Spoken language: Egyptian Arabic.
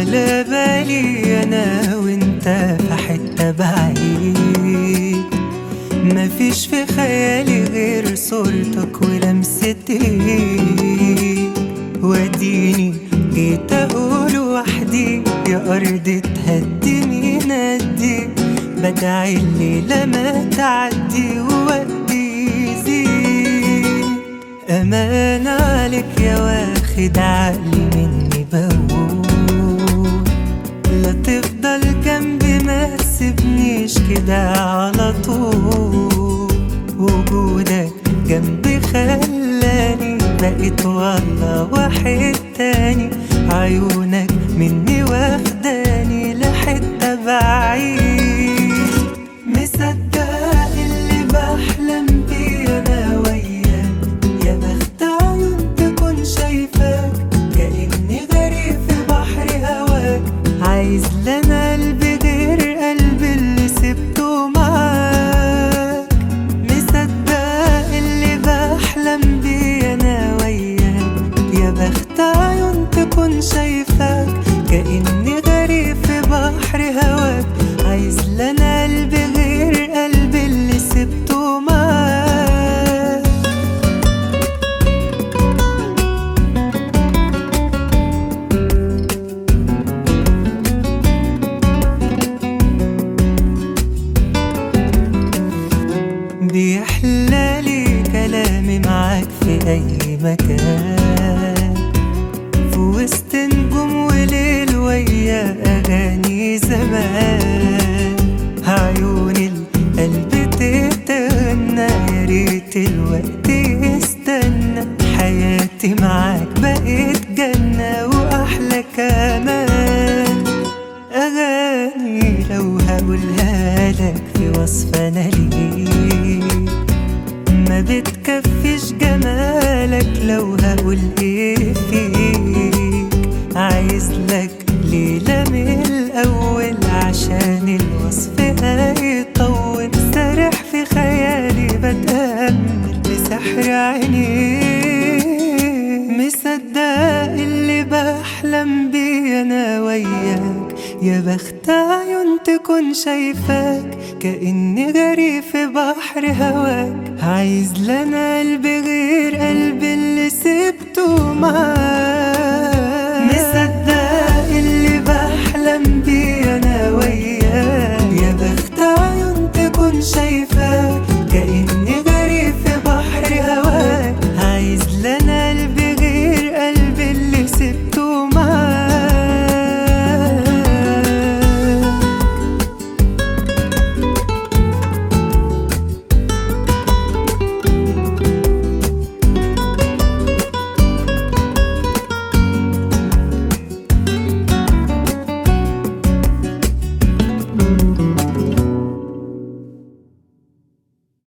على بالي انا وانت في حتة بعيد مفيش في خيالي غير صورتك ولمستي وديني جيت اقول وحدي يا ارض تهدي ندي بدعي الليلة ما تعدي ووقتي يزيد امان عليك يا واخد عقلي مني بقول لا تفضل جنبي ما تسيبنيش كده على طول وجودك جنبي خلاني بقيت والله واحد تاني عيونك مني واخداني لحتة بعيد مصدق اللي بحلم بيه انا وياك يا بخت عيون تكون شايفاك كأني غريب في بحر هواك عايز لنا قلبي غير قلبي اللي سبته معاك مصدق اللي بحلم بيه انا وياك يا بخت عيون تكون شايفاك كأني غريب في بحر هواك عايز لنا قلبي غير قلبي اللي سبته معاك بيحلالي كلامي معاك في أي مكان في وسط نجوم وليل ويا أغاني زمان عيون القلب تتغنى يا ريت الوقت يستنى حياتي معاك بقت جنة وأحلى كمان أغاني لو هقولها لك في وصف أنا ليك ما بتكفيش جمالك لو هقول ايه فيك عايز لك ليلة من الأول عشان الوصف هيطول سارح في خيالي بتأمل بسحر عينيك مصدق اللي بحلم بيه أنا وياك يا بخت عيون تكون شايفاك كأني غريب في بحر هواك عايز لنا قلبي غير قلبي اللي سبته معاك